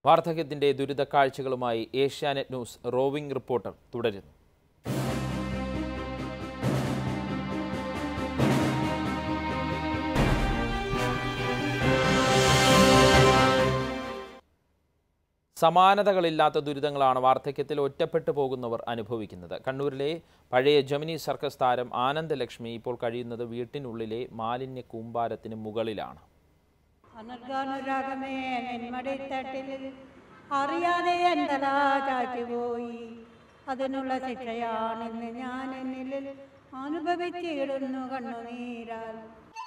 വാർദ്ധക്യത്തിന്റെ ദുരിതക്കാഴ്ചകളുമായി Asianet news roving reporter തുടരുന്നു സമാനതകളില്ലാത്ത ദുരിതങ്ങളാണ് വാർദ്ധക്യത്തിൽ ഒറ്റപ്പെട്ടു പോകുന്നവർ അനുഭവിക്കുന്നത് കണ്ണൂരിലെ പഴയ ജമിനി സർക്കസ് താരം ആനന്ദലക്ഷ്മി ഇപ്പോൾ കഴിയുന്നത് വീട്ടിനുള്ളിലെ മാലിന്യ കൂമ്പാരത്തിന് മുകളിലാണ് അനർഗാനുരാഗമേ നെന്മടിത്തട്ടിൽ അറിയാതെ എന്തലാ ചാറ്റുപോയി അതിനുള്ള ശിക്ഷയാണെന്ന് ഞാൻ എന്നിൽ അനുഭവിച്ചിടുന്നു കണ്ണുനീരാൽ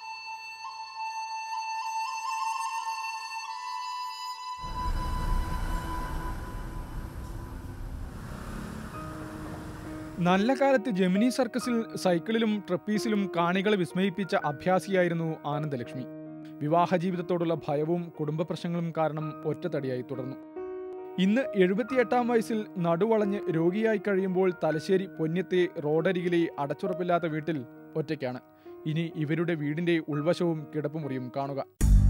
നല്ല കാലത്ത് ജെമിനി സർക്കസിൽ സൈക്കിളിലും ട്രപ്പീസിലും കാണികളെ വിസ്മയിപ്പിച്ച അഭ്യാസിയായിരുന്നു ആനന്ദലക്ഷ്മി വിവാഹ ജീവിതത്തോടുള്ള ഭയവും കുടുംബ പ്രശ്നങ്ങളും കാരണം ഒറ്റത്തടിയായി തുടർന്നു ഇന്ന് എഴുപത്തിയെട്ടാം വയസ്സിൽ നടുവളഞ്ഞ് രോഗിയായി കഴിയുമ്പോൾ തലശ്ശേരി പൊന്യത്തെ റോഡരികിലെ അടച്ചുറപ്പില്ലാത്ത വീട്ടിൽ ഒറ്റയ്ക്കാണ് ഇനി ഇവരുടെ വീടിന്റെ ഉൾവശവും കിടപ്പുമുറിയും കാണുക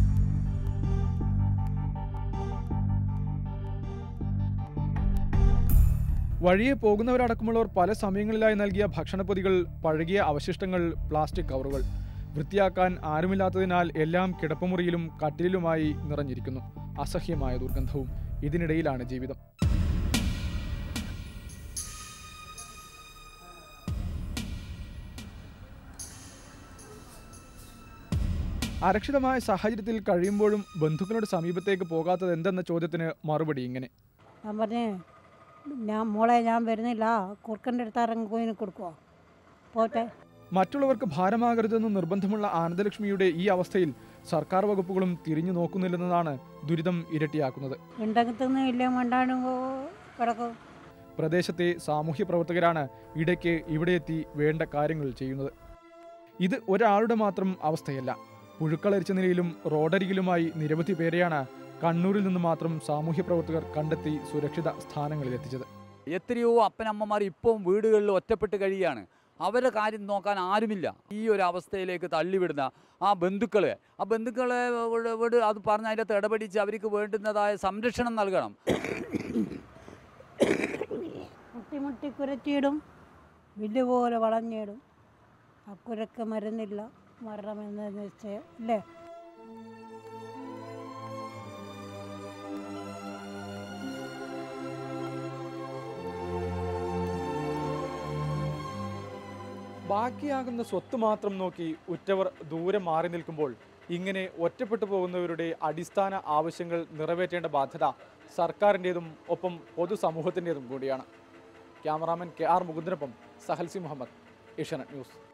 വഴിയെ പോകുന്നവരടക്കമുള്ളവർ പല സമയങ്ങളിലായി നൽകിയ ഭക്ഷണപ്പൊതികൾ പഴകിയ അവശിഷ്ടങ്ങൾ പ്ലാസ്റ്റിക് കവറുകൾ വൃത്തിയാക്കാൻ ആരുമില്ലാത്തതിനാൽ എല്ലാം കിടപ്പുമുറിയിലും കട്ടിലുമായി നിറഞ്ഞിരിക്കുന്നു അസഹ്യമായ ദുർഗന്ധവും ഇതിനിടയിലാണ് ജീവിതം അരക്ഷിതമായ സാഹചര്യത്തിൽ കഴിയുമ്പോഴും ബന്ധുക്കളുടെ സമീപത്തേക്ക് പോകാത്തത് എന്തെന്ന ചോദ്യത്തിന് മറുപടി ഇങ്ങനെ ഞാൻ പറഞ്ഞേ ഞാൻ മോളെ ഞാൻ വരുന്നില്ല കുറുക്കൻ്റെ അടുത്ത് ഇറങ്ങി കോയിന് കൊടുക്കുവോ പോട്ടെ മറ്റുള്ളവർക്ക് ഭാരമാകരുതെന്ന് നിർബന്ധമുള്ള ആനന്ദലക്ഷ്മിയുടെ ഈ അവസ്ഥയിൽ സർക്കാർ വകുപ്പുകളും തിരിഞ്ഞു നോക്കുന്നില്ലെന്നതാണ് ദുരിതം ഇരട്ടിയാക്കുന്നത് ഉണ്ടെങ്കിൽ ഇല്ല മണ്ടാണ് കിടക്കും പ്രദേശത്തെ സാമൂഹ്യ പ്രവർത്തകരാണ് ഇടയ്ക്ക് ഇവിടെ എത്തി വേണ്ട കാര്യങ്ങൾ ചെയ്യുന്നത് ഇത് ഒരാളുടെ മാത്രം അവസ്ഥയല്ല പുഴുക്കളരിച്ച നിലയിലും റോഡരികിലുമായി നിരവധി പേരെയാണ് കണ്ണൂരിൽ നിന്ന് മാത്രം സാമൂഹ്യ പ്രവർത്തകർ കണ്ടെത്തി സുരക്ഷിത സ്ഥാനങ്ങളിലെത്തിച്ചത് എത്രയോ അപ്പനമ്മമാർ ഇപ്പം വീടുകളിൽ ഒറ്റപ്പെട്ട് കഴിയുകയാണ് അവരുടെ കാര്യം നോക്കാൻ ആരുമില്ല ഈ ഒരു അവസ്ഥയിലേക്ക് തള്ളിവിടുന്ന ആ ബന്ധുക്കളെ ആ ബന്ധുക്കളെ വീട് വീട് അത് പറഞ്ഞ് അതിൻ്റെ അകത്ത് ഇടപെടിച്ച് അവർക്ക് വേണ്ടുന്നതായ സംരക്ഷണം നൽകണം മുട്ടി മുട്ടി കുരച്ചിടും വില്ല് പോലെ വളഞ്ഞിടും ആ കുരക്ക് മരുന്നില്ല മരണമെന്ന നിശ്ചയം അല്ലേ ബാക്കിയാകുന്ന സ്വത്ത് മാത്രം നോക്കി ഉറ്റവർ ദൂരെ മാറി നിൽക്കുമ്പോൾ ഇങ്ങനെ ഒറ്റപ്പെട്ടു പോകുന്നവരുടെ അടിസ്ഥാന ആവശ്യങ്ങൾ നിറവേറ്റേണ്ട ബാധ്യത സർക്കാരിൻ്റെതും ഒപ്പം പൊതുസമൂഹത്തിൻ്റെതും കൂടിയാണ് ക്യാമറാമാൻ കെ ആർ മുകുന്ദനൊപ്പം സഹൽസി മുഹമ്മദ് ഏഷ്യാനെറ്റ് ന്യൂസ്